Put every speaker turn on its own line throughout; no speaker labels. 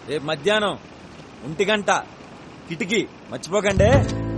రేపు మధ్యాహ్నం ఒంటి గంట కిటికీ మర్చిపోకండి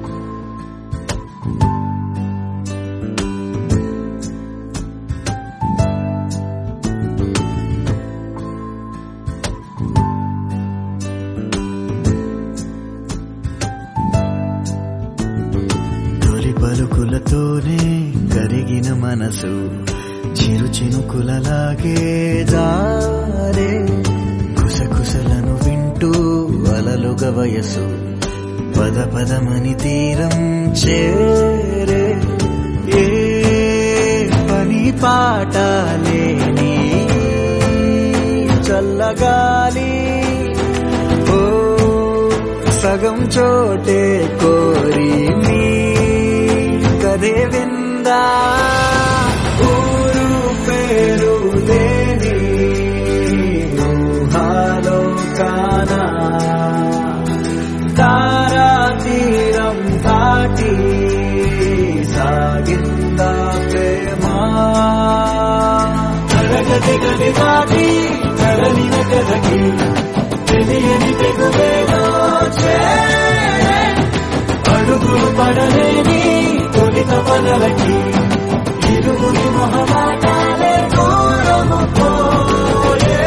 తొలి పలుకులతోనే కరిగిన మనసు చిరు చినుకులలాగే జారే కుసకుసలను వింటూ అలలుగ వయసు పద పదమని తీరం చేరే ఏ పని పాట లేని చల్లగాలి ఓ సగం చోటే కోరి మీ కథే విందా ఊరు పేరు లేని ఊహాలో కానా తారా తీరం దాటి సాగిందా ప్రేమ తరగతి గది దాటి కడలిన కదకి తెలియని తెగువేదో చేరే అడుగులు పడలేని తొలిత పదలకి ఇరువురి మొహమాటాలే దూరము పోయే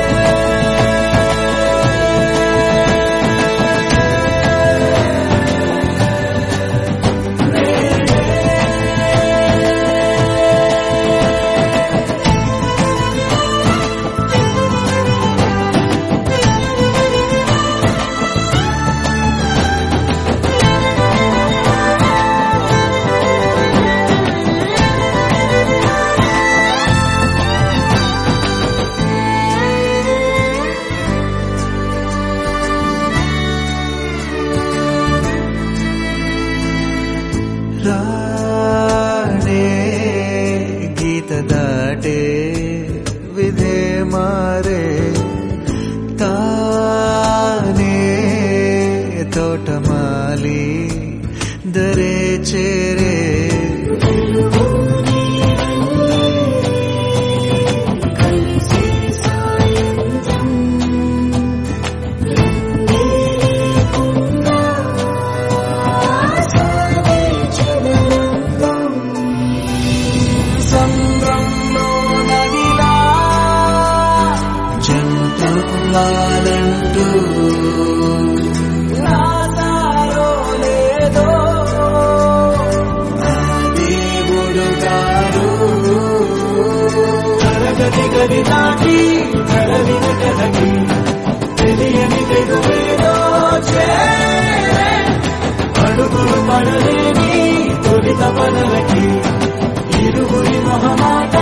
రాణే గీత దాటే విధే మారే తానే తోటమాలి దరే చేరే సంద్రంలో నదిలా జంతువులంటూ రాతారో లేదో ఆ దేవుడు గారు తరగతి గది దాటి కడలిన కదకి తెలియని తెగువేదో చేరే అడుగులు పడలేని తొలిత పదలకి ఇరువురి మొహమాట